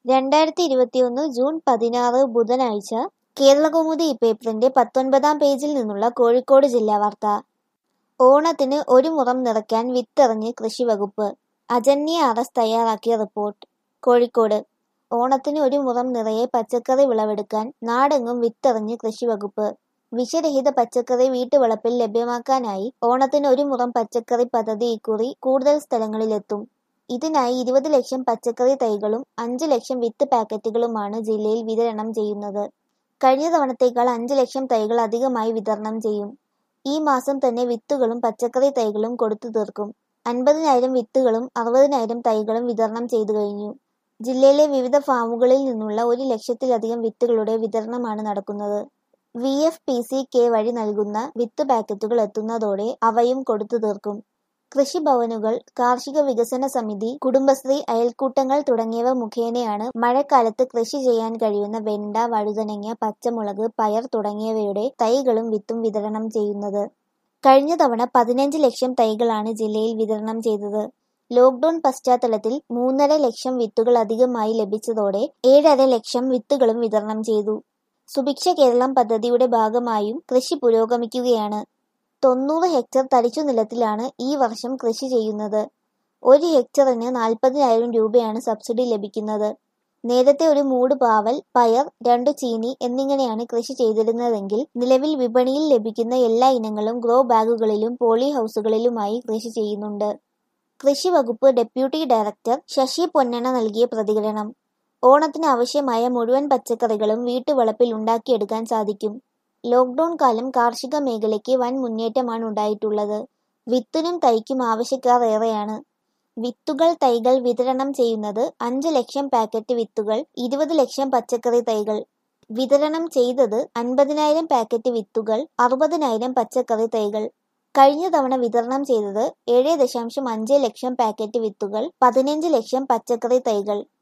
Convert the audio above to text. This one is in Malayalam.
രണ്ടായിരത്തി ഇരുപത്തിയൊന്ന് ജൂൺ പതിനാറ് ബുധനാഴ്ച കേരളകൗമുദി പേപ്പറിന്റെ പത്തൊൻപതാം പേജിൽ നിന്നുള്ള കോഴിക്കോട് ജില്ലാ വാർത്ത ഓണത്തിന് ഒരു മുറം നിറയ്ക്കാൻ വിത്തെറിഞ്ഞ് കൃഷിവകുപ്പ് അജന്യ അറസ് തയ്യാറാക്കിയ റിപ്പോർട്ട് കോഴിക്കോട് ഓണത്തിന് ഒരു മുറം നിറയെ പച്ചക്കറി വിളവെടുക്കാൻ നാടെങ്ങും വിത്തെറിഞ്ഞ് കൃഷിവകുപ്പ് വിഷരഹിത പച്ചക്കറി വീട്ടുവളപ്പിൽ ലഭ്യമാക്കാനായി ഓണത്തിന് ഒരു മുറം പച്ചക്കറി പദ്ധതി ഇക്കുറി കൂടുതൽ സ്ഥലങ്ങളിലെത്തും ഇതിനായി ഇരുപത് ലക്ഷം പച്ചക്കറി തൈകളും അഞ്ച് ലക്ഷം വിത്ത് പാക്കറ്റുകളുമാണ് ജില്ലയിൽ വിതരണം ചെയ്യുന്നത് കഴിഞ്ഞ തവണത്തേക്കാൾ അഞ്ച് ലക്ഷം തൈകൾ അധികമായി വിതരണം ചെയ്യും ഈ മാസം തന്നെ വിത്തുകളും പച്ചക്കറി തൈകളും കൊടുത്തു തീർക്കും അൻപതിനായിരം വിത്തുകളും അറുപതിനായിരം തൈകളും വിതരണം ചെയ്തു കഴിഞ്ഞു ജില്ലയിലെ വിവിധ ഫാമുകളിൽ നിന്നുള്ള ഒരു ലക്ഷത്തിലധികം വിത്തുകളുടെ വിതരണമാണ് നടക്കുന്നത് V F P C K വഴി നൽകുന്ന വിത്ത് പാക്കറ്റുകൾ എത്തുന്നതോടെ അവയും കൊടുത്തു തീർക്കും കൃഷിഭവനുകൾ കാർഷിക വികസന സമിതി കുടുംബശ്രീ അയൽക്കൂട്ടങ്ങൾ തുടങ്ങിയവ മുഖേനയാണ് മഴക്കാലത്ത് കൃഷി ചെയ്യാൻ കഴിയുന്ന വെണ്ട വഴുതനങ്ങ പച്ചമുളക് പയർ തുടങ്ങിയവയുടെ തൈകളും വിത്തും വിതരണം ചെയ്യുന്നത് കഴിഞ്ഞ തവണ പതിനഞ്ച് ലക്ഷം തൈകളാണ് ജില്ലയിൽ വിതരണം ചെയ്തത് ലോക്ഡൌൺ പശ്ചാത്തലത്തിൽ മൂന്നര ലക്ഷം വിത്തുകൾ അധികമായി ലഭിച്ചതോടെ ഏഴര ലക്ഷം വിത്തുകളും വിതരണം ചെയ്തു സുഭിക്ഷ കേരളം പദ്ധതിയുടെ ഭാഗമായും കൃഷി പുരോഗമിക്കുകയാണ് തൊണ്ണൂറ് ഹെക്ടർ തരിച്ചു നിലത്തിലാണ് ഈ വർഷം കൃഷി ചെയ്യുന്നത് ഒരു ഹെക്ടറിന് നാൽപ്പതിനായിരം രൂപയാണ് സബ്സിഡി ലഭിക്കുന്നത് നേരത്തെ ഒരു മൂട് പാവൽ പയർ രണ്ടു ചീനി എന്നിങ്ങനെയാണ് കൃഷി ചെയ്തിരുന്നതെങ്കിൽ നിലവിൽ വിപണിയിൽ ലഭിക്കുന്ന എല്ലാ ഇനങ്ങളും ഗ്രോ ബാഗുകളിലും പോളി ഹൗസുകളിലുമായി കൃഷി ചെയ്യുന്നുണ്ട് കൃഷി വകുപ്പ് ഡെപ്യൂട്ടി ഡയറക്ടർ ശശി പൊന്നണ നൽകിയ പ്രതികരണം ഓണത്തിന് ആവശ്യമായ മുഴുവൻ പച്ചക്കറികളും വീട്ടുവളപ്പിൽ ഉണ്ടാക്കിയെടുക്കാൻ സാധിക്കും ലോക്ഡൌൺ കാലം കാർഷിക മേഖലയ്ക്ക് വൻ മുന്നേറ്റമാണ് ഉണ്ടായിട്ടുള്ളത് വിത്തിനും തൈക്കും ആവശ്യക്കാർ ഏറെയാണ് വിത്തുകൾ തൈകൾ വിതരണം ചെയ്യുന്നത് അഞ്ച് ലക്ഷം പാക്കറ്റ് വിത്തുകൾ ഇരുപത് ലക്ഷം പച്ചക്കറി തൈകൾ വിതരണം ചെയ്തത് അൻപതിനായിരം പാക്കറ്റ് വിത്തുകൾ അറുപതിനായിരം പച്ചക്കറി തൈകൾ കഴിഞ്ഞ തവണ വിതരണം ചെയ്തത് ഏഴ് ദശാംശം അഞ്ച് ലക്ഷം പാക്കറ്റ് വിത്തുകൾ പതിനഞ്ച് ലക്ഷം പച്ചക്കറി തൈകൾ